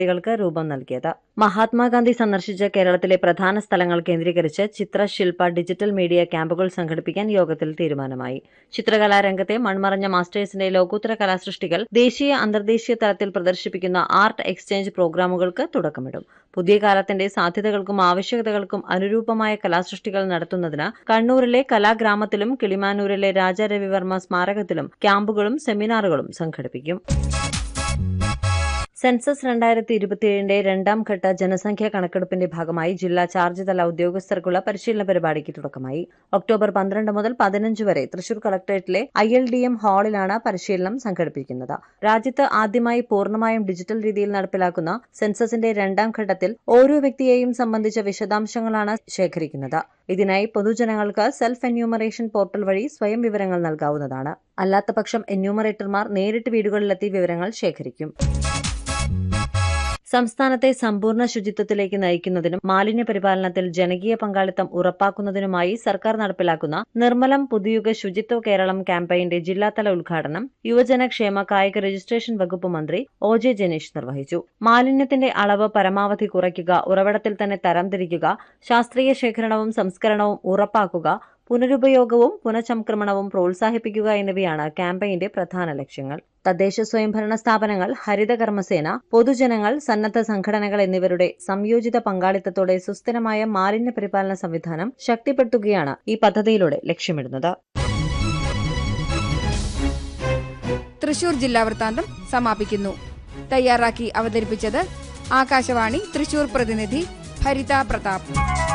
കൾക്ക് രൂപം നൽകിയത് മഹാത്മാഗാന്ധി സന്ദർശിച്ച കേരളത്തിലെ പ്രധാന സ്ഥലങ്ങൾ കേന്ദ്രീകരിച്ച് ചിത്രശില്പ ഡിജിറ്റൽ മീഡിയ ക്യാമ്പുകൾ സംഘടിപ്പിക്കാൻ യോഗത്തിൽ തീരുമാനമായി ചിത്രകലാരംഗത്തെ മൺമറഞ്ഞ മാസ്റ്റേഴ്സിന്റെ ലോകോത്തര കലാസൃഷ്ടികൾ ദേശീയ അന്തർദേശീയ തലത്തിൽ പ്രദർശിപ്പിക്കുന്ന ആർട്ട് എക്സ്ചേഞ്ച് പ്രോഗ്രാമുകൾക്ക് തുടക്കമിടും പുതിയ കാലത്തിന്റെ സാധ്യതകൾക്കും ആവശ്യകതകൾക്കും അനുരൂപമായ കലാസൃഷ്ടികൾ നടത്തുന്നതിന് കണ്ണൂരിലെ കലാഗ്രാമത്തിലും കിളിമാനൂരിലെ രാജാ രവിവർമ്മ സ്മാരകത്തിലും ക്യാമ്പുകളും സെമിനാറുകളും സംഘടിപ്പിക്കും സെൻസസ് രണ്ടായിരത്തി ഇരുപത്തിയേഴിന്റെ രണ്ടാം ഘട്ട ജനസംഖ്യാ കണക്കെടുപ്പിന്റെ ഭാഗമായി ജില്ലാ ചാർജ് തല ഉദ്യോഗസ്ഥർക്കുള്ള പരിശീലന പരിപാടിക്ക് തുടക്കമായി ഒക്ടോബർ പന്ത്രണ്ട് മുതൽ പതിനഞ്ച് വരെ തൃശൂർ കളക്ടറേറ്റിലെ ഐ എൽ ഡി എം ഹാളിലാണ് പരിശീലനം സംഘടിപ്പിക്കുന്നത് രാജ്യത്ത് ആദ്യമായി പൂർണ്ണമായും ഡിജിറ്റൽ രീതിയിൽ നടപ്പിലാക്കുന്ന സെൻസസിന്റെ രണ്ടാം ഘട്ടത്തിൽ ഓരോ വ്യക്തിയെയും സംബന്ധിച്ച വിശദാംശങ്ങളാണ് ശേഖരിക്കുന്നത് ഇതിനായി പൊതുജനങ്ങൾക്ക് സെൽഫ് എന്യൂമറേഷൻ പോർട്ടൽ വഴി സ്വയം വിവരങ്ങൾ നൽകാവുന്നതാണ് അല്ലാത്തപക്ഷം എന്യൂമറേറ്റർമാർ നേരിട്ട് വീടുകളിലെത്തി വിവരങ്ങൾ ശേഖരിക്കും സംസ്ഥാനത്തെ സമ്പൂർണ്ണ ശുചിത്വത്തിലേക്ക് നയിക്കുന്നതിനും മാലിന്യ പരിപാലനത്തിൽ ജനകീയ പങ്കാളിത്തം ഉറപ്പാക്കുന്നതിനുമായി സർക്കാർ നടപ്പിലാക്കുന്ന നിർമ്മലം പുതുയുഗ ശുചിത്വ കേരളം ക്യാമ്പയിന്റെ ജില്ലാതല ഉദ്ഘാടനം യുവജനക്ഷേമ കായിക രജിസ്ട്രേഷൻ വകുപ്പ് മന്ത്രി ഒ ജെ ജനീഷ് നിർവഹിച്ചു മാലിന്യത്തിന്റെ അളവ് പരമാവധി കുറയ്ക്കുക ഉറവിടത്തിൽ തന്നെ തരംതിരിക്കുക ശാസ്ത്രീയ ശേഖരണവും സംസ്കരണവും ഉറപ്പാക്കുക പുനരുപയോഗവും പുനഃചംക്രമണവും പ്രോത്സാഹിപ്പിക്കുക എന്നിവയാണ് ക്യാമ്പയിന്റെ പ്രധാന ലക്ഷ്യങ്ങൾ തദ്ദേശ സ്വയംഭരണ സ്ഥാപനങ്ങൾ ഹരിത കർമ്മസേന പൊതുജനങ്ങൾ സന്നദ്ധ സംഘടനകൾ എന്നിവരുടെ സംയോജിത പങ്കാളിത്തത്തോടെ സുസ്ഥിരമായ മാലിന്യ പരിപാലന സംവിധാനം ശക്തിപ്പെടുത്തുകയാണ് ഈ പദ്ധതിയിലൂടെ ലക്ഷ്യമിടുന്നത് തൃശൂർ ജില്ലാ വൃത്താന്തം സമാപിക്കുന്നു തയ്യാറാക്കി അവതരിപ്പിച്ചത് ആകാശവാണി തൃശൂർ പ്രതിനിധി ഭരിത പ്രതാപ്